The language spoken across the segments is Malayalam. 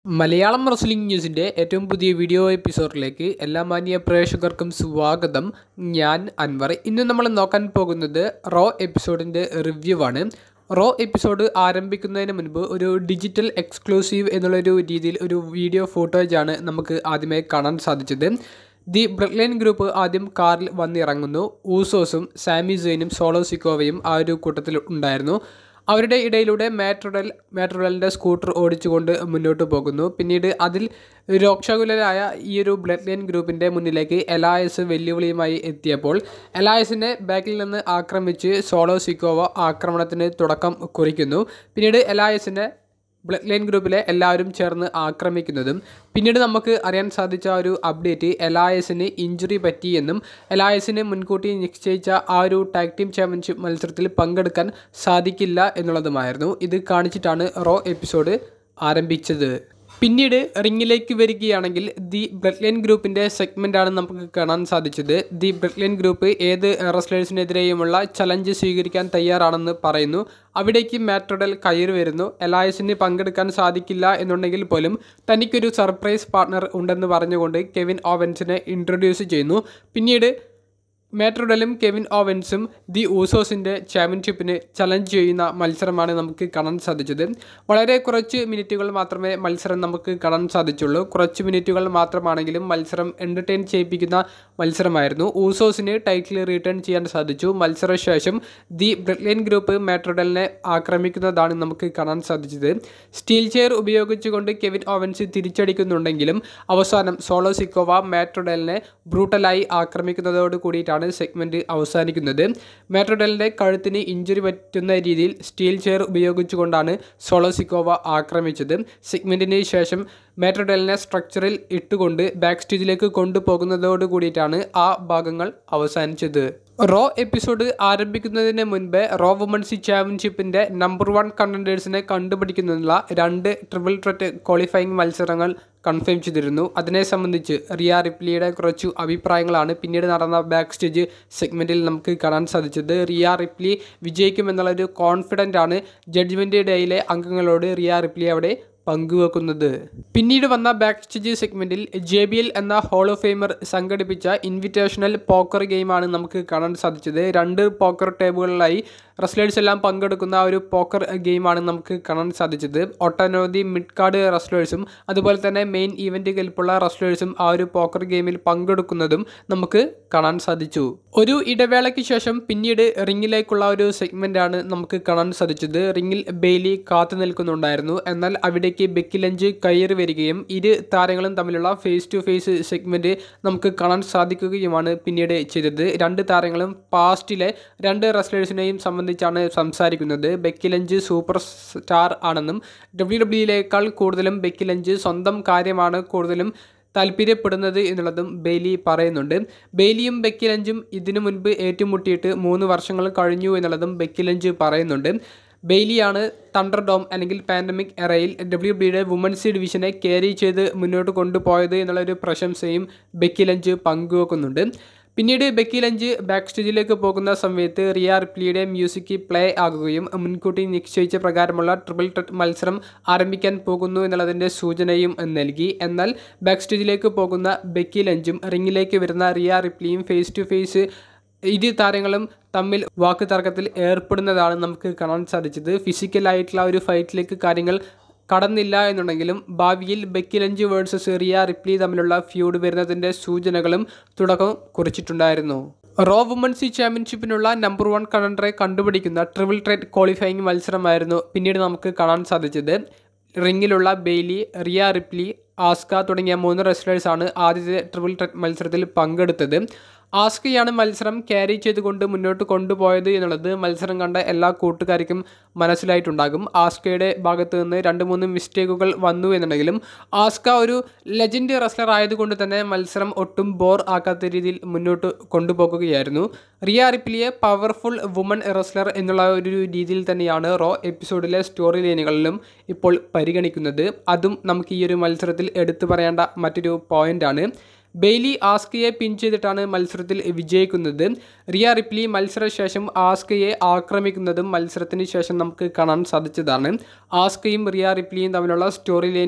മലയാളം റെസ്ലിംഗ് ന്യൂസിൻ്റെ ഏറ്റവും പുതിയ വീഡിയോ എപ്പിസോഡിലേക്ക് എല്ലാ മാന്യ പ്രേക്ഷകർക്കും സ്വാഗതം ഞാൻ അൻവർ ഇന്ന് നമ്മൾ നോക്കാൻ പോകുന്നത് റോ എപ്പിസോഡിൻ്റെ റിവ്യൂ ആണ് റോ എപ്പിസോഡ് ആരംഭിക്കുന്നതിന് മുൻപ് ഒരു ഡിജിറ്റൽ എക്സ്ക്ലൂസീവ് എന്നുള്ളൊരു രീതിയിൽ ഒരു വീഡിയോ ഫുട്ടേജാണ് നമുക്ക് ആദ്യമേ കാണാൻ സാധിച്ചത് ദി ബ്രക്ലൈൻ ഗ്രൂപ്പ് ആദ്യം കാറിൽ വന്നിറങ്ങുന്നു ഊസോസും സാമി സെയിനും സോളോ സിക്കോവയും ആ ഒരു കൂട്ടത്തിൽ ഉണ്ടായിരുന്നു അവരുടെ ഇടയിലൂടെ മാട്രോഡൽ മാട്രോഡലിൻ്റെ സ്കൂട്ടർ ഓടിച്ചുകൊണ്ട് മുന്നോട്ട് പോകുന്നു പിന്നീട് അതിൽ രോക്ഷകുലരായ ഈ ഒരു ബ്ലഡ് ലൈൻ ഗ്രൂപ്പിൻ്റെ മുന്നിലേക്ക് എലായസ് വെല്ലുവിളിയുമായി എത്തിയപ്പോൾ എലായസിനെ ബാക്കിൽ നിന്ന് ആക്രമിച്ച് സോളോ സിക്കോവ ആക്രമണത്തിന് തുടക്കം കുറിക്കുന്നു പിന്നീട് എലായസിനെ ബ്ലഡ് ലൈൻ ഗ്രൂപ്പിലെ എല്ലാവരും ചേർന്ന് ആക്രമിക്കുന്നതും പിന്നീട് നമുക്ക് അറിയാൻ സാധിച്ച ഒരു അപ്ഡേറ്റ് എലായസിന് ഇഞ്ചുറി പറ്റിയെന്നും എലായസിന് മുൻകൂട്ടി നിശ്ചയിച്ച ആ ഒരു ടാഗ് ടീം ചാമ്പ്യൻഷിപ്പ് മത്സരത്തിൽ പങ്കെടുക്കാൻ സാധിക്കില്ല എന്നുള്ളതുമായിരുന്നു ഇത് കാണിച്ചിട്ടാണ് റോ എപ്പിസോഡ് ആരംഭിച്ചത് പിന്നീട് റിങ്ങിലേക്ക് വരികയാണെങ്കിൽ ദി ബ്ലഡ് ലൈൻ ഗ്രൂപ്പിൻ്റെ സെഗ്മെൻ്റാണ് നമുക്ക് കാണാൻ സാധിച്ചത് ദി ബ്ലഡ് ലൈൻ ഗ്രൂപ്പ് ഏത് റെസ്ലേഴ്സിനെതിരെയുമുള്ള ചലഞ്ച് സ്വീകരിക്കാൻ തയ്യാറാണെന്ന് പറയുന്നു അവിടേക്ക് മാട്രോഡൽ കയറി വരുന്നു എലായസിന് പങ്കെടുക്കാൻ സാധിക്കില്ല എന്നുണ്ടെങ്കിൽ പോലും തനിക്കൊരു സർപ്രൈസ് പാർട്ണർ ഉണ്ടെന്ന് പറഞ്ഞുകൊണ്ട് കെവിൻ ഓവൻസിനെ ഇൻട്രൊഡ്യൂസ് ചെയ്യുന്നു പിന്നീട് മാട്രോഡലും കെവിൻ ഓവൻസും ദി ഊസോസിൻ്റെ ചാമ്പ്യൻഷിപ്പിന് ചലഞ്ച് ചെയ്യുന്ന മത്സരമാണ് നമുക്ക് കാണാൻ സാധിച്ചത് വളരെ കുറച്ച് മിനിറ്റുകൾ മാത്രമേ മത്സരം നമുക്ക് കാണാൻ സാധിച്ചുള്ളൂ കുറച്ച് മിനിറ്റുകൾ മാത്രമാണെങ്കിലും മത്സരം എൻ്റർടൈൻ ചെയ്യിപ്പിക്കുന്ന മത്സരമായിരുന്നു ഊസോസിന് ടൈറ്റിൽ റിട്ടേൺ ചെയ്യാൻ സാധിച്ചു മത്സരശേഷം ദി ബ്രഡ്ലൈൻ ഗ്രൂപ്പ് മാട്രോഡലിനെ ആക്രമിക്കുന്നതാണ് നമുക്ക് കാണാൻ സാധിച്ചത് സ്റ്റീൽ ചെയർ ഉപയോഗിച്ചുകൊണ്ട് കെവിൻ ഓവൻസ് തിരിച്ചടിക്കുന്നുണ്ടെങ്കിലും അവസാനം സോളോ സിക്കോവ മാട്രോഡലിനെ ബ്രൂട്ടലായി ആക്രമിക്കുന്നതോട് കൂടിയിട്ടാണ് ആണ് സെഗ്മെൻറ്റ് അവസാനിക്കുന്നത് മാട്രോഡലിൻ്റെ കഴുത്തിന് ഇഞ്ചുറി പറ്റുന്ന രീതിയിൽ സ്റ്റീൽ ചെയർ ഉപയോഗിച്ചുകൊണ്ടാണ് സോളോസിക്കോവ ആക്രമിച്ചത് സെഗ്മെൻറ്റിന് ശേഷം മാട്രോഡലിനെ സ്ട്രക്ചറിൽ ഇട്ടുകൊണ്ട് ബാക്ക് സ്റ്റേജിലേക്ക് കൊണ്ടുപോകുന്നതോട് കൂടിയിട്ടാണ് ആ ഭാഗങ്ങൾ അവസാനിച്ചത് റോ എപ്പിസോഡ് ആരംഭിക്കുന്നതിന് മുൻപ് റോ വുമൻസ് ചാമ്പ്യൻഷിപ്പിൻ്റെ നമ്പർ വൺ കണ്ടൻറ്റേഴ്സിനെ കണ്ടുപിടിക്കുന്നതിനുള്ള രണ്ട് ട്രിപ്പിൾ ട്രെറ്റ് ക്വാളിഫയിങ് മത്സരങ്ങൾ കൺഫേം ചെയ്തിരുന്നു അതിനെ സംബന്ധിച്ച് റിയ റിപ്ലിയുടെ കുറച്ചു അഭിപ്രായങ്ങളാണ് പിന്നീട് നടന്ന ബാക്ക് സ്റ്റേജ് സെഗ്മെൻറ്റിൽ നമുക്ക് കാണാൻ സാധിച്ചത് റിയ റിപ്ലി വിജയിക്കുമെന്നുള്ളൊരു കോൺഫിഡൻ്റ് ആണ് ജഡ്ജ്മെൻറ്റ് ഡേയിലെ അംഗങ്ങളോട് റിയ റിപ്ലി അവിടെ പങ്കുവെക്കുന്നത് പിന്നീട് വന്ന ബാക്ക് സ്റ്റേജ് സെഗ്മെൻറ്റിൽ ജെ ബി എൽ എന്ന ഹോൾ ഓഫ് ഫെയിമർ സംഘടിപ്പിച്ച ഇൻവിറ്റേഷണൽ പോക്കർ ഗെയിമാണ് നമുക്ക് കാണാൻ സാധിച്ചത് രണ്ട് പോക്കർ ടേബിളുകളിലായി റെസ്ലേഴ്സ് എല്ലാം പങ്കെടുക്കുന്ന ഒരു പോക്കർ ഗെയിമാണ് നമുക്ക് കാണാൻ സാധിച്ചത് ഒട്ടനവധി മിഡ് കാർഡ് റെസ്ലേഴ്സും അതുപോലെ തന്നെ മെയിൻ ഈവൻറ്റ് കെൽപ്പുള്ള റെസ്ലേഴ്സും ആ ഒരു പോക്കർ ഗെയിമിൽ പങ്കെടുക്കുന്നതും നമുക്ക് കാണാൻ സാധിച്ചു ഒരു ഇടവേളയ്ക്ക് ശേഷം പിന്നീട് റിങ്ങിലേക്കുള്ള ഒരു സെഗ്മെൻ്റാണ് നമുക്ക് കാണാൻ സാധിച്ചത് റിങ്ങിൽ ബെയിലി കാത്തു നിൽക്കുന്നുണ്ടായിരുന്നു എന്നാൽ അവിടേക്ക് ബെക്കി ലഞ്ച് കയറി വരികയും ഇരു താരങ്ങളും തമ്മിലുള്ള ഫേസ് ടു ഫേസ് സെഗ്മെൻറ്റ് നമുക്ക് കാണാൻ സാധിക്കുകയുമാണ് പിന്നീട് ചെയ്തത് രണ്ട് താരങ്ങളും പാസ്റ്റിലെ രണ്ട് റെസ്ലേഴ്സിനെയും സംബന്ധിച്ചാണ് സംസാരിക്കുന്നത് ബെക്കി ലഞ്ച് സൂപ്പർ സ്റ്റാർ ആണെന്നും ഡബ്ല്യു ഡബ്ല്യുയിലേക്കാൾ കൂടുതലും ബെക്കി ലഞ്ച് സ്വന്തം കാര്യമാണ് കൂടുതലും താല്പര്യപ്പെടുന്നത് എന്നുള്ളതും ബെയ്ലി പറയുന്നുണ്ട് ബെയ്ലിയും ബെക്കിലഞ്ചും ഇതിനു മുൻപ് ഏറ്റുമുട്ടിയിട്ട് മൂന്ന് വർഷങ്ങൾ കഴിഞ്ഞു എന്നുള്ളതും ബെക്കിലഞ്ച് പറയുന്നുണ്ട് ബെയ്ലിയാണ് തണ്ടർ ഡോം അല്ലെങ്കിൽ പാൻഡമിക് എറയിൽ ഡബ്ല്യു ബിയുടെ വുമൻസ് ഡിവിഷനെ ക്യാരി ചെയ്ത് മുന്നോട്ട് കൊണ്ടുപോയത് എന്നുള്ളൊരു പ്രശംസയും ബെക്കിലഞ്ച് പങ്കുവെക്കുന്നുണ്ട് പിന്നീട് ബെക്കി ലഞ്ച് ബാക്ക് സ്റ്റേജിലേക്ക് പോകുന്ന സമയത്ത് റിയ റിപ്ലിയുടെ മ്യൂസിക് പ്ലേ ആകുകയും മുൻകൂട്ടി നിശ്ചയിച്ച പ്രകാരമുള്ള ട്രിപ്പിൾ ട്രെറ്റ് മത്സരം ആരംഭിക്കാൻ പോകുന്നു എന്നുള്ളതിൻ്റെ സൂചനയും നൽകി എന്നാൽ ബാക്ക് സ്റ്റേജിലേക്ക് പോകുന്ന ബെക്കി ലഞ്ചും റിങ്ങിലേക്ക് വരുന്ന റിയ റിപ്ലിയും ഫേസ് ടു ഫേസ് ഇരു താരങ്ങളും തമ്മിൽ വാക്ക് തർക്കത്തിൽ ഏർപ്പെടുന്നതാണ് നമുക്ക് കാണാൻ സാധിച്ചത് ഫിസിക്കലായിട്ടുള്ള ഒരു ഫൈറ്റിലേക്ക് കാര്യങ്ങൾ കടന്നില്ല എന്നുണ്ടെങ്കിലും ഭാവിയിൽ ബെക്കിലഞ്ച് വേഴ്സസ് റിയ റിപ്ലി തമ്മിലുള്ള ഫ്യൂഡ് വരുന്നതിൻ്റെ സൂചനകളും തുടക്കം കുറിച്ചിട്ടുണ്ടായിരുന്നു റോ വുമൻസ് ചാമ്പ്യൻഷിപ്പിനുള്ള നമ്പർ വൺ കണ്ടൻഡറെ കണ്ടുപിടിക്കുന്ന ട്രിപ്പിൾ ട്രെറ്റ് ക്വാളിഫയിങ് മത്സരമായിരുന്നു പിന്നീട് നമുക്ക് കാണാൻ സാധിച്ചത് റിങ്ങിലുള്ള ബെയ്ലി റിയ റിപ്ലി ആസ്ക തുടങ്ങിയ മൂന്ന് റെസ്ലേഴ്സാണ് ആദ്യത്തെ ട്രിപ്പിൾ ട്രെറ്റ് മത്സരത്തിൽ പങ്കെടുത്തത് ആസ്കയാണ് മത്സരം ക്യാരി ചെയ്തുകൊണ്ട് മുന്നോട്ട് കൊണ്ടുപോയത് എന്നുള്ളത് മത്സരം കണ്ട എല്ലാ കൂട്ടുകാർക്കും മനസ്സിലായിട്ടുണ്ടാകും ആസ്കയുടെ ഭാഗത്ത് നിന്ന് രണ്ട് മൂന്ന് മിസ്റ്റേക്കുകൾ വന്നു എന്നുണ്ടെങ്കിലും ആസ്ക ഒരു ലെജൻഡ് റെസ്ലർ ആയതുകൊണ്ട് തന്നെ മത്സരം ഒട്ടും ബോർ ആക്കാത്ത രീതിയിൽ മുന്നോട്ട് കൊണ്ടുപോകുകയായിരുന്നു റിയ റിപ്ലിയെ പവർഫുൾ വുമൺ റെസ്ലർ എന്നുള്ള ഒരു രീതിയിൽ തന്നെയാണ് റോ എപ്പിസോഡിലെ സ്റ്റോറി ലൈനുകളിലും ഇപ്പോൾ പരിഗണിക്കുന്നത് അതും നമുക്ക് ഈ ഒരു മത്സരത്തിൽ എടുത്തു പറയേണ്ട മറ്റൊരു പോയിൻ്റാണ് ബെയ്ലി ആസ്കയെ പിൻ ചെയ്തിട്ടാണ് മത്സരത്തിൽ വിജയിക്കുന്നത് റിയ റിപ്ലി മത്സരശേഷം ആസ്കയെ ആക്രമിക്കുന്നതും മത്സരത്തിന് ശേഷം നമുക്ക് കാണാൻ സാധിച്ചതാണ് ആസ്കയും റിയ റിപ്ലിയും തമ്മിലുള്ള സ്റ്റോറി ലൈൻ്റെ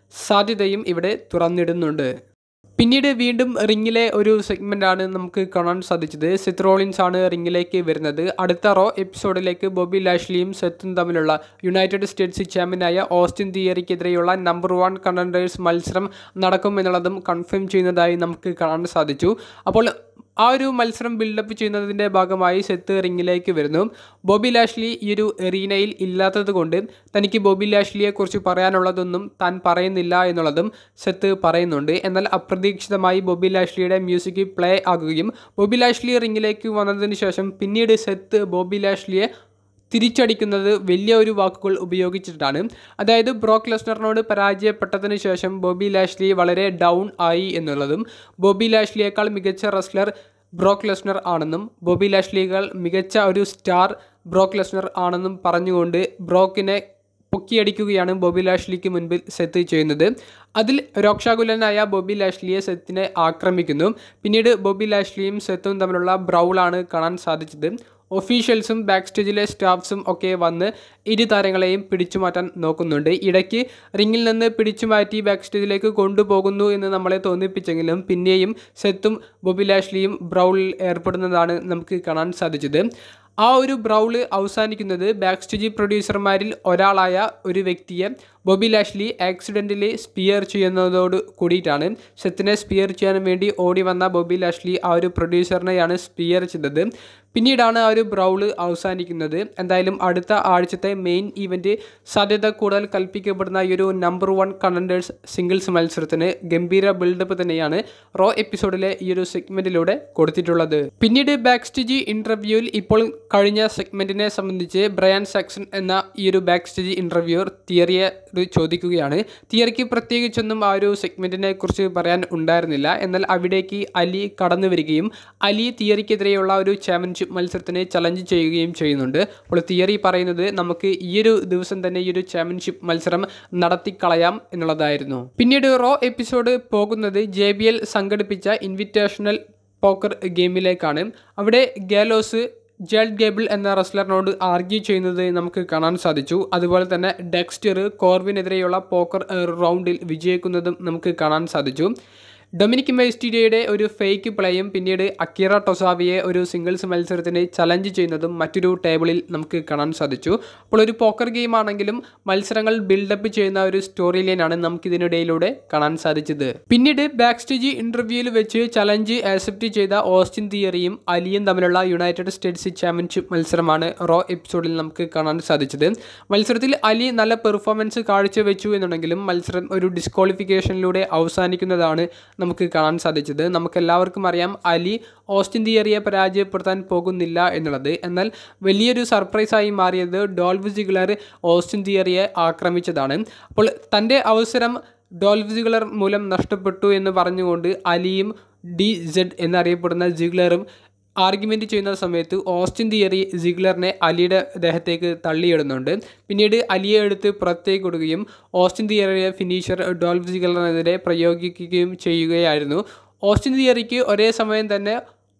സാധ്യതയും ഇവിടെ തുറന്നിടുന്നുണ്ട് പിന്നീട് വീണ്ടും റിങ്ങിലെ ഒരു സെഗ്മെൻ്റാണ് നമുക്ക് കാണാൻ സാധിച്ചത് സെത്ത് റോളിൻസ് ആണ് റിങ്ങിലേക്ക് വരുന്നത് അടുത്ത റോ എപ്പിസോഡിലേക്ക് ബോബി ലാഷ്ലിയും സെത്തും തമ്മിലുള്ള യുണൈറ്റഡ് സ്റ്റേറ്റ്സ് ചാമ്പ്യനായ ഓസ്റ്റിൻ തിയറിക്കെതിരെയുള്ള നമ്പർ വൺ കണ്ടൻഡേഴ്സ് മത്സരം നടക്കും എന്നുള്ളതും കൺഫേം ചെയ്യുന്നതായി നമുക്ക് കാണാൻ സാധിച്ചു അപ്പോൾ ആ ഒരു മത്സരം ബിൽഡപ്പ് ചെയ്യുന്നതിൻ്റെ ഭാഗമായി സെത്ത് റിങ്ങിലേക്ക് വരുന്നു ബോബി ലാഷ്ലി ഈ ഒരു എറീനയിൽ ഇല്ലാത്തത് കൊണ്ട് തനിക്ക് ബോബി ലാഷ്ലിയെക്കുറിച്ച് പറയാനുള്ളതൊന്നും താൻ പറയുന്നില്ല എന്നുള്ളതും സെത്ത് പറയുന്നുണ്ട് എന്നാൽ അപ്രതീക്ഷിതമായി ബോബി ലാഷ്ലിയുടെ മ്യൂസിക് പ്ലേ ആകുകയും ബോബി ലാഷ്ലി റിങ്ങിലേക്ക് വന്നതിന് ശേഷം പിന്നീട് സെത്ത് ബോബി ലാഷ്ലിയെ തിരിച്ചടിക്കുന്നത് വലിയ ഒരു വാക്കുകൾ ഉപയോഗിച്ചിട്ടാണ് അതായത് ബ്രോക്ക് ലെസ്നറിനോട് പരാജയപ്പെട്ടതിന് ശേഷം ബോബി ലാഷ്ലി വളരെ ഡൗൺ ആയി എന്നുള്ളതും ബോബി ലാഷ്ലിയേക്കാൾ മികച്ച റെസ്ലർ ബ്രോക്ക് ലെസ്നർ ആണെന്നും ബോബി ലാഷ്ലിയേക്കാൾ മികച്ച ഒരു സ്റ്റാർ ബ്രോക്ക് ലെസ്നർ ആണെന്നും പറഞ്ഞുകൊണ്ട് ബ്രോക്കിനെ പൊക്കിയടിക്കുകയാണ് ബോബി ലാഷ്ലിക്ക് മുൻപിൽ സെത്ത് ചെയ്യുന്നത് അതിൽ രോക്ഷാകുലനായ ബോബി ലാഷ്ലിയെ സെത്തിനെ ആക്രമിക്കുന്നു പിന്നീട് ബോബി ലാഷ്ലിയും സെത്തും തമ്മിലുള്ള ബ്രൗളാണ് കാണാൻ സാധിച്ചത് ഒഫീഷ്യൽസും ബാക്ക് സ്റ്റേജിലെ സ്റ്റാഫ്സും ഒക്കെ വന്ന് ഇരു താരങ്ങളെയും പിടിച്ചു മാറ്റാൻ നോക്കുന്നുണ്ട് ഇടയ്ക്ക് റിങ്ങിൽ നിന്ന് പിടിച്ചു മാറ്റി ബാക്ക് സ്റ്റേജിലേക്ക് കൊണ്ടുപോകുന്നു എന്ന് നമ്മളെ തോന്നിപ്പിച്ചെങ്കിലും പിന്നെയും സെത്തും ബോബി ലാഷ്ലിയും ബ്രൗളിൽ ഏർപ്പെടുന്നതാണ് നമുക്ക് കാണാൻ സാധിച്ചത് ആ ഒരു ബ്രൗള് അവസാനിക്കുന്നത് ബാക്ക് സ്റ്റേജ് പ്രൊഡ്യൂസർമാരിൽ ഒരാളായ ഒരു വ്യക്തിയെ ബോബി ലാഷ്ലി ആക്സിഡൻ്റലി സ്പിയർ ചെയ്യുന്നതോട് കൂടിയിട്ടാണ് സെത്തിനെ സ്പിയർ ചെയ്യാൻ വേണ്ടി ഓടി വന്ന ബോബി ലാഷ്ലി ആ ഒരു പ്രൊഡ്യൂസറിനെയാണ് സ്പിയർ ചെയ്തത് പിന്നീടാണ് ആ ഒരു ബ്രൗള് അവസാനിക്കുന്നത് എന്തായാലും അടുത്ത ആഴ്ചത്തെ മെയിൻ ഇവൻറ്റ് സാധ്യത കൂടുതൽ കൽപ്പിക്കപ്പെടുന്ന ഈ ഒരു നമ്പർ വൺ കണ്ടൻഡേഴ്സ് സിംഗിൾസ് മത്സരത്തിന് ഗംഭീര ബിൽഡപ്പ് തന്നെയാണ് റോ എപ്പിസോഡിലെ ഈ ഒരു സെഗ്മെൻറ്റിലൂടെ കൊടുത്തിട്ടുള്ളത് പിന്നീട് ബാക്ക് സ്റ്റേജ് ഇൻ്റർവ്യൂവിൽ ഇപ്പോൾ കഴിഞ്ഞ സെഗ്മെൻറ്റിനെ സംബന്ധിച്ച് ബ്രയാൻ സാക്സൺ എന്ന ഈ ഒരു ബാക്ക് സ്റ്റേജ് ഇൻ്റർവ്യൂർ തിയറിയെ ചോദിക്കുകയാണ് തിയറിക്ക് പ്രത്യേകിച്ചൊന്നും ആ ഒരു സെഗ്മെൻറ്റിനെ കുറിച്ച് പറയാൻ ഉണ്ടായിരുന്നില്ല എന്നാൽ അവിടേക്ക് അലി കടന്നു വരികയും അലി തിയറിക്കെതിരെയുള്ള ഒരു ചാമ്പ്യൻഷിപ്പ് മത്സരത്തിന് ചലഞ്ച് ചെയ്യുകയും ചെയ്യുന്നുണ്ട് അപ്പോൾ തിയറി പറയുന്നത് നമുക്ക് ഈ ഒരു ദിവസം തന്നെ ഈ ഒരു ചാമ്പ്യൻഷിപ്പ് മത്സരം നടത്തിക്കളയാം എന്നുള്ളതായിരുന്നു പിന്നീട് റോ എപ്പിസോഡ് പോകുന്നത് ജെ ബി എൽ സംഘടിപ്പിച്ച ഇൻവിറ്റേഷണൽ പോക്കർ ഗെയിമിലേക്കാണ് അവിടെ ഗാലോസ് ജെൽ ഗേബിൾ എന്ന റെസ്ലറിനോട് ആർഗ്യൂ ചെയ്യുന്നത് നമുക്ക് കാണാൻ സാധിച്ചു അതുപോലെ തന്നെ ഡെക്സ്റ്റർ കോർവിനെതിരെയുള്ള പോക്കർ റൗണ്ടിൽ വിജയിക്കുന്നതും നമുക്ക് കാണാൻ സാധിച്ചു ഡൊമിനിക് മെസ്റ്റീരിയയുടെ ഒരു ഫേക്ക് പ്ലേയും പിന്നീട് അക്കിറ ടൊസാവിയെ ഒരു സിംഗിൾസ് മത്സരത്തിന് ചലഞ്ച് ചെയ്യുന്നതും മറ്റൊരു ടേബിളിൽ നമുക്ക് കാണാൻ സാധിച്ചു അപ്പോൾ ഒരു പോക്കർ ഗെയിം ആണെങ്കിലും മത്സരങ്ങൾ ബിൽഡപ്പ് ചെയ്യുന്ന ഒരു സ്റ്റോറി ലൈനാണ് നമുക്കിതിനിടയിലൂടെ കാണാൻ സാധിച്ചത് പിന്നീട് ബാക്ക് സ്റ്റേജ് ഇൻ്റർവ്യൂവിൽ വെച്ച് ചലഞ്ച് ആക്സെപ്റ്റ് ചെയ്ത ഓസ്റ്റിൻ തിയറിയും അലിയും തമ്മിലുള്ള യുണൈറ്റഡ് സ്റ്റേറ്റ്സ് ചാമ്പ്യൻഷിപ്പ് മത്സരമാണ് റോ എപ്പിസോഡിൽ നമുക്ക് കാണാൻ സാധിച്ചത് മത്സരത്തിൽ അലി നല്ല പെർഫോമൻസ് കാഴ്ചവെച്ചു എന്നുണ്ടെങ്കിലും മത്സരം ഒരു ഡിസ്ക്വാളിഫിക്കേഷനിലൂടെ അവസാനിക്കുന്നതാണ് നമുക്ക് കാണാൻ സാധിച്ചത് നമുക്കെല്ലാവർക്കും അറിയാം അലി ഓസ്റ്റിൻ തിയറിയെ പരാജയപ്പെടുത്താൻ പോകുന്നില്ല എന്നുള്ളത് എന്നാൽ വലിയൊരു സർപ്രൈസായി മാറിയത് ഡോൾഫ് ജിഗ്ലർ ഓസ്റ്റിൻ തിയറിയെ ആക്രമിച്ചതാണ് അപ്പോൾ തൻ്റെ അവസരം ഡോൾഫ് ജിഗ്ലർ മൂലം നഷ്ടപ്പെട്ടു എന്ന് പറഞ്ഞുകൊണ്ട് അലിയും ഡി സെഡ് എന്നറിയപ്പെടുന്ന ജിഗ്ലറും ആർഗ്യുമെൻ്റ് ചെയ്യുന്ന സമയത്ത് ഓസ്റ്റിൻ തിയറി സിഗ്ലറിനെ അലിയുടെ ദേഹത്തേക്ക് തള്ളിയിടുന്നുണ്ട് പിന്നീട് അലിയെ എടുത്ത് പുറത്തേക്ക് കൊടുക്കുകയും ഓസ്റ്റിൻ തിയറിയെ ഫിനിഷർ ഡോൾഫ് സിഗ്ലറിനെതിരെ പ്രയോഗിക്കുകയും ചെയ്യുകയായിരുന്നു ഓസ്റ്റിൻ തിയറിക്ക് ഒരേ സമയം തന്നെ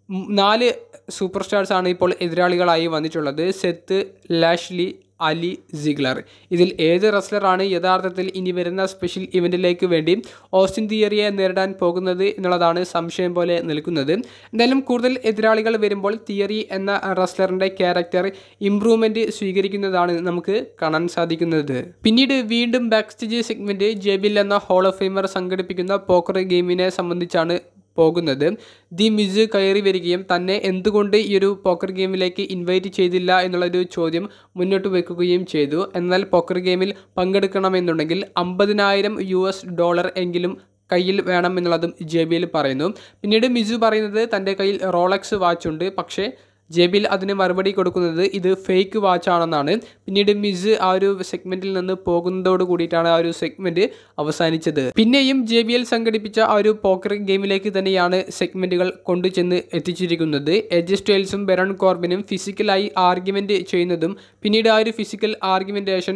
നാല് സൂപ്പർ സ്റ്റാർസ് ആണ് ഇപ്പോൾ എതിരാളികളായി വന്നിട്ടുള്ളത് സെത്ത് ലാഷ്ലി അലി സിഗ്ലർ ഇതിൽ ഏത് റെസ്ലറാണ് യഥാർത്ഥത്തിൽ ഇനി വരുന്ന സ്പെഷ്യൽ ഇവൻറ്റിലേക്ക് വേണ്ടി ഓസ്റ്റിൻ തിയറിയെ നേരിടാൻ പോകുന്നത് എന്നുള്ളതാണ് സംശയം പോലെ നിൽക്കുന്നത് എന്തായാലും കൂടുതൽ എതിരാളികൾ വരുമ്പോൾ തിയറി എന്ന റെസ്ലറിൻ്റെ ക്യാരക്ടർ ഇമ്പ്രൂവ്മെൻറ്റ് സ്വീകരിക്കുന്നതാണ് നമുക്ക് കാണാൻ സാധിക്കുന്നത് പിന്നീട് വീണ്ടും ബാക്ക് സ്റ്റേജ് സെഗ്മെൻറ്റ് ജെബിൽ എന്ന ഹോൾ ഓഫ് ഫെയിമർ സംഘടിപ്പിക്കുന്ന പോക്കർ ഗെയിമിനെ സംബന്ധിച്ചാണ് പോകുന്നത് ദി മിസ് കയറി വരികയും തന്നെ എന്തുകൊണ്ട് ഈ ഒരു പോക്കർ ഗെയിമിലേക്ക് ഇൻവൈറ്റ് ചെയ്തില്ല എന്നുള്ളൊരു ചോദ്യം മുന്നോട്ട് വെക്കുകയും ചെയ്തു എന്നാൽ പോക്കർ ഗെയിമിൽ പങ്കെടുക്കണമെന്നുണ്ടെങ്കിൽ അമ്പതിനായിരം യു എസ് ഡോളർ എങ്കിലും കയ്യിൽ വേണം എന്നുള്ളതും ജെ ബി എൽ പറയുന്നു പിന്നീട് മിസു പറയുന്നത് തൻ്റെ കയ്യിൽ റോളക്സ് വാച്ചുണ്ട് പക്ഷേ ജെബിൽ അതിന് മറുപടി കൊടുക്കുന്നത് ഇത് ഫേക്ക് വാച്ചാണെന്നാണ് പിന്നീട് മിസ് ആ ഒരു സെഗ്മെന്റിൽ നിന്ന് പോകുന്നതോട് കൂടിയിട്ടാണ് ആ ഒരു സെഗ്മെന്റ് അവസാനിച്ചത് പിന്നെയും ജെ ബി എൽ സംഘടിപ്പിച്ച ആ ഒരു പോക്കർ ഗെയിമിലേക്ക് തന്നെയാണ് സെഗ്മെന്റുകൾ കൊണ്ടുചെന്ന് എത്തിച്ചിരിക്കുന്നത് എജ് സ്റ്റൈൽസും ബെറൺ കോർബിനും ഫിസിക്കലായി ആർഗ്യുമെന്റ് ചെയ്യുന്നതും പിന്നീട് ആ ഒരു ഫിസിക്കൽ ആർഗ്യുമെന്റേഷൻ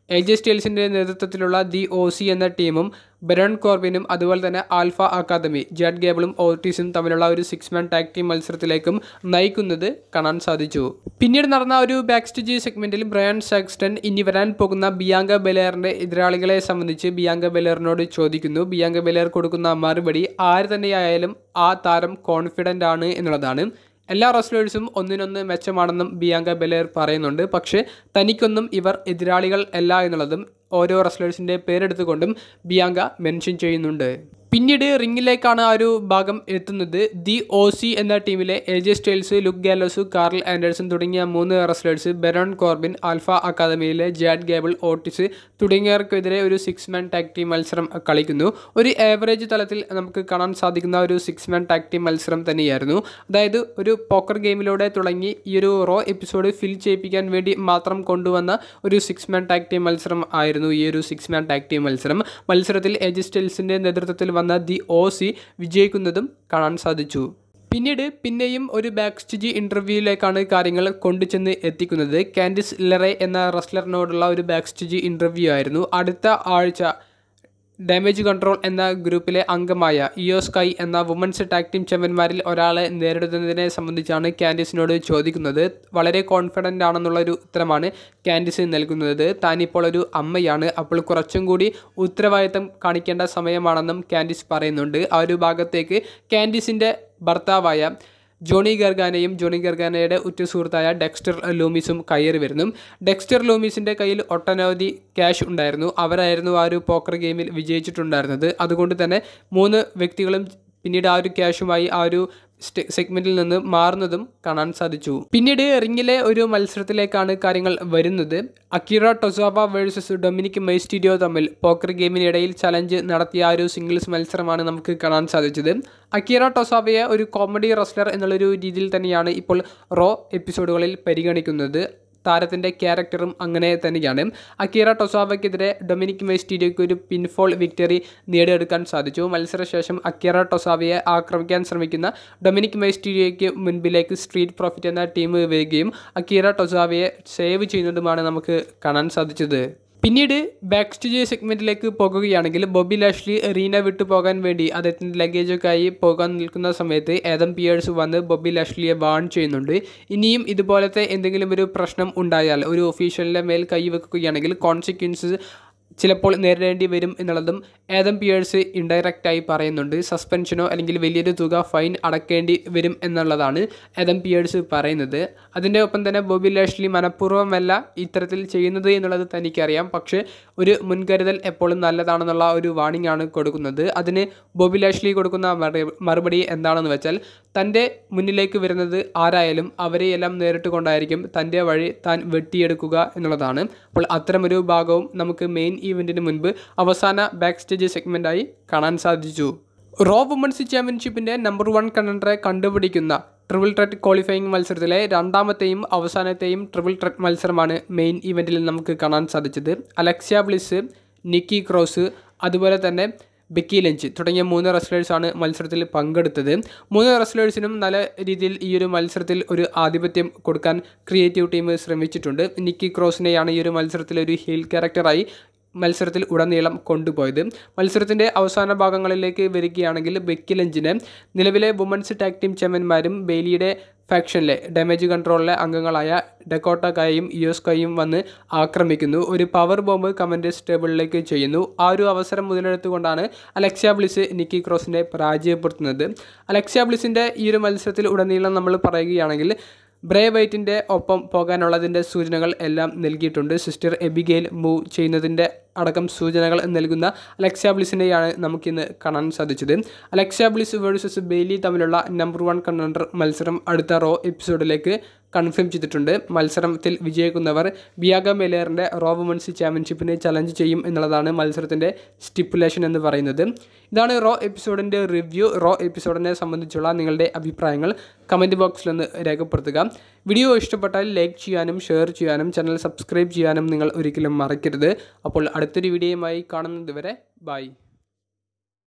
എ ജെ സ്റ്റീൽസിൻ്റെ നേതൃത്വത്തിലുള്ള ദി ഒ സി എന്ന ടീമും ബെറൺ കോർബിനും അതുപോലെ തന്നെ ആൽഫ അക്കാദമി ജാഡ് ഗേബിളും ഓർട്ടീസും തമ്മിലുള്ള ഒരു സിക്സ് മാൻ ടാഗ് ടീം മത്സരത്തിലേക്കും നയിക്കുന്നത് കാണാൻ സാധിച്ചു പിന്നീട് നടന്ന ഒരു ബാക്ക് സ്റ്റേജ് സെഗ്മെന്റിൽ ബ്രയാൻ സാക്സ്റ്റൺ ഇനി വരാൻ പോകുന്ന ബിയാങ്ക ബെലേറിന്റെ എതിരാളികളെ സംബന്ധിച്ച് ബിയാങ്ക ബെലേറിനോട് ചോദിക്കുന്നു ബിയാങ്ക ബെലേർ കൊടുക്കുന്ന മറുപടി ആര് തന്നെയായാലും ആ താരം കോൺഫിഡൻ്റ് ആണ് എന്നുള്ളതാണ് എല്ലാ റെസ്ലേഴ്സും ഒന്നിനൊന്ന് മെച്ചമാണെന്നും ബിയാങ്ക ബെലേർ പറയുന്നുണ്ട് പക്ഷേ തനിക്കൊന്നും ഇവർ എതിരാളികൾ അല്ല എന്നുള്ളതും ഓരോ റെസ്ലേഴ്സിൻ്റെ പേരെടുത്തുകൊണ്ടും ബിയാങ്ക മെൻഷൻ ചെയ്യുന്നുണ്ട് പിന്നീട് റിങ്ങിലേക്കാണ് ആ ഒരു ഭാഗം എത്തുന്നത് ദി ഒ സി എന്ന ടീമിലെ A J Styles Luke Gallows Karl Anderson തുടങ്ങിയ മൂന്ന് റെസ്ലേഴ്സ് ബെറോൺ കോർബിൻ ആൽഫ അക്കാദമിയിലെ ജാഡ് ഗേബിൾ ഓട്ടിസ് തുടങ്ങിയവർക്കെതിരെ ഒരു സിക്സ് മാൻ ടാഗ് ടീം മത്സരം കളിക്കുന്നു ഒരു ആവറേജ് തലത്തിൽ നമുക്ക് കാണാൻ സാധിക്കുന്ന ഒരു സിക്സ് മാൻ ടാഗ് ടീം മത്സരം തന്നെയായിരുന്നു അതായത് ഒരു പോക്കർ ഗെയിമിലൂടെ തുടങ്ങി ഈ ഒരു റോ എപ്പിസോഡ് ഫിൽ ചെയ്യിപ്പിക്കാൻ വേണ്ടി മാത്രം കൊണ്ടുവന്ന ഒരു സിക്സ് മാൻ ടാഗ് ടീം മത്സരം ആയിരുന്നു ഈ ഒരു സിക്സ് മാൻ ടാഗ് ടീം മത്സരം മത്സരത്തിൽ എ ജെ സ്റ്റൈൽസിൻ്റെ നേതൃത്വത്തിൽ വന്ന ദി ഒ സി വിജയിക്കുന്നതും കാണാൻ സാധിച്ചു പിന്നീട് പിന്നെയും ഒരു ബാക്ക് സ്റ്റേജ് ഇൻ്റർവ്യൂവിലേക്കാണ് കാര്യങ്ങൾ കൊണ്ടുചെന്ന് എത്തിക്കുന്നത് കാൻഡിസ് ലെറെ എന്ന റെസ്ലറിനോടുള്ള ഒരു ബാക്ക് സ്റ്റേജ് ഇൻ്റർവ്യൂ ആയിരുന്നു അടുത്ത ആഴ്ച ഡാമേജ് കൺട്രോൾ എന്ന ഗ്രൂപ്പിലെ അംഗമായ ഇയോസ്കൈ എന്ന വുമൻസ് ടാഗ് ടീം ചാമ്പ്യന്മാരിൽ ഒരാളെ നേരിടുന്നതിനെ സംബന്ധിച്ചാണ് കാൻഡിസിനോട് ചോദിക്കുന്നത് വളരെ കോൺഫിഡൻ്റ് ആണെന്നുള്ള ഒരു ഉത്തരമാണ് കാൻഡിസ് നൽകുന്നത് താനിപ്പോൾ ഒരു അമ്മയാണ് അപ്പോൾ കുറച്ചും കൂടി ഉത്തരവാദിത്തം കാണിക്കേണ്ട സമയമാണെന്നും കാൻഡിസ് പറയുന്നുണ്ട് ആ ഒരു ഭാഗത്തേക്ക് കാൻഡിസിൻ്റെ ഭർത്താവായ ജോണി ഗർഗാനയും ജോണി ഗർഗാനയുടെ ഉറ്റ സുഹൃത്തായ ഡെക്സ്റ്റർ ലൂമിസും കയറി വരുന്നു ഡെക്സ്റ്റർ ലൂമിസിൻ്റെ കയ്യിൽ ഒട്ടനവധി ക്യാഷ് ഉണ്ടായിരുന്നു അവരായിരുന്നു ആ ഒരു പോക്കർ ഗെയിമിൽ വിജയിച്ചിട്ടുണ്ടായിരുന്നത് അതുകൊണ്ട് തന്നെ മൂന്ന് വ്യക്തികളും പിന്നീട് ആ ഒരു ക്യാഷുമായി ആ ഒരു സെഗ്മെന്റിൽ നിന്ന് മാറുന്നതും കാണാൻ സാധിച്ചു പിന്നീട് റിങ്ങിലെ ഒരു മത്സരത്തിലേക്കാണ് കാര്യങ്ങൾ വരുന്നത് അക്കിറ ടൊസാവ വേഴ്സസ് ഡൊമിനിക് മെയ്സ്റ്റീരിയോ തമ്മിൽ പോക്കർ ഗെയിമിനിടയിൽ ചലഞ്ച് നടത്തിയ ആ ഒരു സിംഗിൾസ് മത്സരമാണ് നമുക്ക് കാണാൻ സാധിച്ചത് അക്കിറ ടൊസാവയെ ഒരു കോമഡി റെസ്ലർ എന്നുള്ളൊരു രീതിയിൽ തന്നെയാണ് ഇപ്പോൾ റോ എപ്പിസോഡുകളിൽ പരിഗണിക്കുന്നത് താരത്തിൻ്റെ ക്യാരക്ടറും അങ്ങനെ തന്നെയാണ് അക്കീറ ടൊസാവയ്ക്കെതിരെ ഡൊമിനിക് മെസ്റ്റീരിയോയ്ക്ക് ഒരു പിൻഫോൾ വിക്ടറി നേടിയെടുക്കാൻ സാധിച്ചു മത്സരശേഷം അക്കീറ ടൊസാവയെ ആക്രമിക്കാൻ ശ്രമിക്കുന്ന ഡൊമിനിക് മെസ്റ്റീരിയോയ്ക്ക് മുൻപിലേക്ക് സ്ട്രീറ്റ് പ്രോഫിറ്റ് എന്ന ടീം വരികയും അക്കീറ ടൊസാവയെ സേവ് ചെയ്യുന്നതുമാണ് നമുക്ക് കാണാൻ സാധിച്ചത് പിന്നീട് ബാക്ക് സ്റ്റേജ് സെഗ്മെൻറ്റിലേക്ക് പോകുകയാണെങ്കിൽ ബോബി ലാഷ്ലി റീന വിട്ടു പോകാൻ വേണ്ടി അദ്ദേഹത്തിൻ്റെ ലഗേജൊക്കെ ആയി പോകാൻ നിൽക്കുന്ന സമയത്ത് ഏതം പിയേഴ്സ് വന്ന് ബോബി ലാഷ്ലിയെ വാൺ ചെയ്യുന്നുണ്ട് ഇനിയും ഇതുപോലത്തെ എന്തെങ്കിലും ഒരു പ്രശ്നം ഉണ്ടായാൽ ഒരു ഒഫീഷ്യലിൻ്റെ മേൽ കൈവെക്കുകയാണെങ്കിൽ കോൺസിക്വൻസ് ചിലപ്പോൾ നേരിടേണ്ടി വരും എന്നുള്ളതും ഏതം പിയേഴ്സ് ഇൻഡയറക്റ്റായി പറയുന്നുണ്ട് സസ്പെൻഷനോ അല്ലെങ്കിൽ വലിയൊരു തുക ഫൈൻ അടക്കേണ്ടി വരും എന്നുള്ളതാണ് ഏതം പിയേഴ്സ് പറയുന്നത് അതിൻ്റെ ഒപ്പം തന്നെ ബോബി ലാഷ്ലി മനഃപൂർവ്വമല്ല ഇത്തരത്തിൽ ചെയ്യുന്നത് എന്നുള്ളത് തനിക്കറിയാം പക്ഷേ ഒരു മുൻകരുതൽ എപ്പോഴും നല്ലതാണെന്നുള്ള ഒരു വാണിംഗ് ആണ് കൊടുക്കുന്നത് അതിന് ബോബി ലാഷ്ലി കൊടുക്കുന്ന മറു- മറുപടി എന്താണെന്ന് വെച്ചാൽ തൻ്റെ മുന്നിലേക്ക് വരുന്നത് ആരായാലും അവരെയെല്ലാം നേരിട്ട് കൊണ്ടായിരിക്കും തൻ്റെ വഴി താൻ വെട്ടിയെടുക്കുക എന്നുള്ളതാണ് അപ്പോൾ അത്തരമൊരു ഭാഗവും നമുക്ക് മെയിൻ ഈവൻറ്റിന് മുൻപ് അവസാന ബാക്ക് സ്റ്റേജ് സെഗ്മെൻറ്റായി കാണാൻ സാധിച്ചു റോ വുമൻസ് ചാമ്പ്യൻഷിപ്പിൻ്റെ നമ്പർ വൺ കണ്ടൻഡറെ കണ്ടുപിടിക്കുന്ന ട്രിപ്പിൾ ട്രെറ്റ് ക്വാളിഫയിങ് മത്സരത്തിലെ രണ്ടാമത്തെയും അവസാനത്തെയും ട്രിപ്പിൾ ട്രെറ്റ് മത്സരമാണ് മെയിൻ ഇവൻറ്റിൽ നമുക്ക് കാണാൻ സാധിച്ചത് അലക്സ്യ ബ്ലിസ് നിക്കി ക്രോസ് അതുപോലെ തന്നെ ബെക്കി ലഞ്ച് തുടങ്ങിയ മൂന്ന് റെസ്ലേഴ്സാണ് മത്സരത്തിൽ പങ്കെടുത്തത് മൂന്ന് റെസ്ലേഴ്സിനും നല്ല രീതിയിൽ ഈ ഒരു മത്സരത്തിൽ ഒരു ആധിപത്യം കൊടുക്കാൻ ക്രിയേറ്റീവ് ടീം ശ്രമിച്ചിട്ടുണ്ട് നിക്കി ക്രോസിനെയാണ് ഈ ഒരു മത്സരത്തിൽ ഒരു ഹീൽ ക്യാരക്ടറായി മത്സരത്തിൽ ഉടനീളം കൊണ്ടുപോയത് മത്സരത്തിൻ്റെ അവസാന ഭാഗങ്ങളിലേക്ക് വരികയാണെങ്കിൽ ബെക്കി ലഞ്ചിനെ നിലവിലെ വുമൻസ് ടാഗ് ടീം ചാമ്പ്യന്മാരും ബെയിലിയുടെ ഫാക്ഷനിലെ ഡാമേജ് കൺട്രോളിലെ അംഗങ്ങളായ ഡെക്കോട്ട കായും ഇയോസ് കായും വന്ന് ആക്രമിക്കുന്നു ഒരു പവർ ബോംബ് കമൻറ്റേഴ്സ് ടേബിളിലേക്ക് ചെയ്യുന്നു ആ ഒരു അവസരം മുതലെടുത്തുകൊണ്ടാണ് അലക്സ്യ ബ്ലിസ് നിക്കി ക്രോസിനെ പരാജയപ്പെടുത്തുന്നത് അലക്സ്യ ബ്ലിസിൻ്റെ ഈ ഒരു മത്സരത്തിൽ ഉടനീളം നമ്മൾ പറയുകയാണെങ്കിൽ ബ്രേ വൈറ്റിൻ്റെ ഒപ്പം പോകാനുള്ളതിൻ്റെ സൂചനകൾ എല്ലാം നൽകിയിട്ടുണ്ട് സിസ്റ്റർ എബിഗെയിൽ മൂവ് ചെയ്യുന്നതിൻ്റെ അടക്കം സൂചനകൾ നൽകുന്ന അലക്സ്യ ബ്ലിസിനെയാണ് നമുക്കിന്ന് കാണാൻ സാധിച്ചത് അലക്സ്യ ബ്ലിസ് വേഴ്സസ് ബെയിലി തമ്മിലുള്ള നമ്പർ വൺ കണ്ടൻഡർ മത്സരം അടുത്ത റോ എപ്പിസോഡിലേക്ക് കൺഫേം ചെയ്തിട്ടുണ്ട് മത്സരത്തിൽ വിജയിക്കുന്നവർ ബിയാഗ മെലേറിൻ്റെ റോ വുമൻസ് ചാമ്പ്യൻഷിപ്പിന് ചലഞ്ച് ചെയ്യും എന്നുള്ളതാണ് മത്സരത്തിൻ്റെ സ്റ്റിപ്പുലേഷൻ എന്ന് പറയുന്നത് ഇതാണ് റോ എപ്പിസോഡിൻ്റെ റിവ്യൂ റോ എപ്പിസോഡിനെ സംബന്ധിച്ചുള്ള നിങ്ങളുടെ അഭിപ്രായങ്ങൾ കമൻറ്റ് ബോക്സിലൊന്ന് രേഖപ്പെടുത്തുക വീഡിയോ ഇഷ്ടപ്പെട്ടാൽ ലൈക്ക് ചെയ്യാനും ഷെയർ ചെയ്യാനും ചാനൽ സബ്സ്ക്രൈബ് ചെയ്യാനും നിങ്ങൾ ഒരിക്കലും മറക്കരുത് അപ്പോൾ അടുത്തൊരു വീഡിയോയുമായി കാണുന്നത് വരെ ബൈ